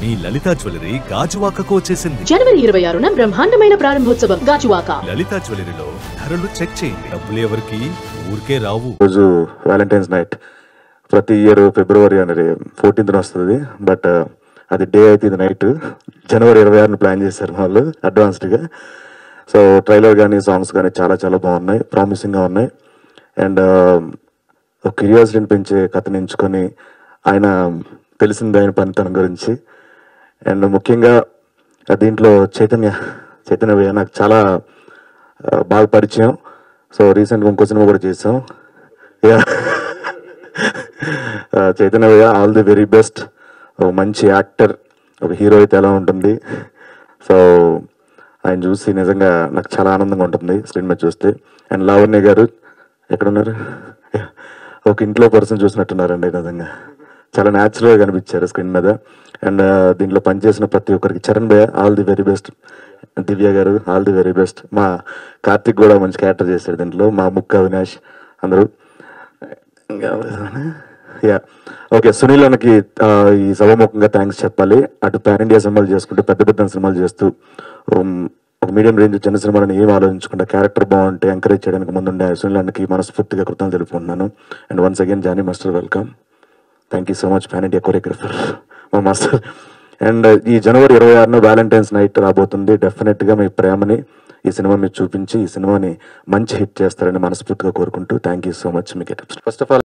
మీ లలిత jewellery గాజువాకకు వచ్చేసింది జనవరి ఇరవై ఆరున బ్రహ్మాండమైన ప్రారంభోత్సవం గాజువాక లలిత జ్యువెలరీలో ధరలు చెక్ చేయండి డబ్బులు ఎవరికి ఊరికే రావు రోజు వ్యాలంటైన్స్ నైట్ ప్రతి ఇయర్ ఫిబ్రవరి అనేది ఫోర్టీన్త్న వస్తుంది బట్ అది డే అయితే ఇది నైట్ జనవరి ఇరవై ఆరుని ప్లాన్ చేశారు వాళ్ళు అడ్వాన్స్డ్గా సో ట్రైలర్ కానీ సాంగ్స్ కానీ చాలా చాలా బాగున్నాయి ప్రామిసింగ్గా ఉన్నాయి అండ్ ఒక క్యూరియాసిటీని పెంచే కథని ఎంచుకొని ఆయన తెలిసింది ఆయన పనితనం గురించి అండ్ ముఖ్యంగా దీంట్లో చైతన్య చైతన్య భయ్య నాకు చాలా ఆ, బాగా పరిచయం సో రీసెంట్గా ఇంకో సినిమా కూడా చేసాం యా చైతన్య భయ్య ఆల్ ది వెరీ బెస్ట్ ఒక మంచి యాక్టర్ ఒక హీరో అయితే ఎలా ఉంటుంది సో ఆయన చూసి నిజంగా నాకు చాలా ఆనందంగా ఉంటుంది స్క్రీన్ మీద చూస్తే అండ్ లావణ్య గారు ఎక్కడున్నారు ఒక ఇంట్లో పర్సన్ చూసినట్టున్నారండి నిజంగా చాలా న్యాచురల్గా కనిపించారు స్క్రీన్ మీద అండ్ దీంట్లో పనిచేసిన ప్రతి ఒక్కరికి చరణ్ భయ్య all the very best Divya garu all the very best మా కార్తిక్ కూడా మంచి క్యారెక్టర్ చేశాడు దీంట్లో మా ముక్క అవినాష్ అందరూ యా ఓకే సునీల్ అన్నకి ఆ, ఈ సభాముఖంగా థ్యాంక్స్ చెప్పాలి అటు పాన్ ఇండియా సినిమాలు చేసుకుంటూ పెద్ద పెద్ద సినిమాలు చేస్తూ ఉమ్, ఒక మీడియం రేంజ్ చిన్న సినిమాలను ఏం ఆలోచించకుండా క్యారెక్టర్ బాగుంటే ఎంకరేజ్ చేయడానికి ముందుండే సునీల్ అన్నకి మనస్ఫూర్తిగా కృతజ్ఞతలు తెలుపుకుంటున్నాను and once again Jani master welcome thank you so much pan India choreographer మా మాస్టర్ అండ్ ఈ జనవరి ఇరవై ఆరున వ్యాలంటైన్స్ నైట్ రాబోతుంది డెఫినెట్గా మీ ప్రేమని ఈ సినిమా మీరు చూపించి ఈ సినిమాని మంచి హిట్ చేస్తారని మనస్ఫూర్తిగా కోరుకుంటూ థ్యాంక్ యూ సో మచ్ మీకు ఫస్ట్ ఆఫ్ ఆల్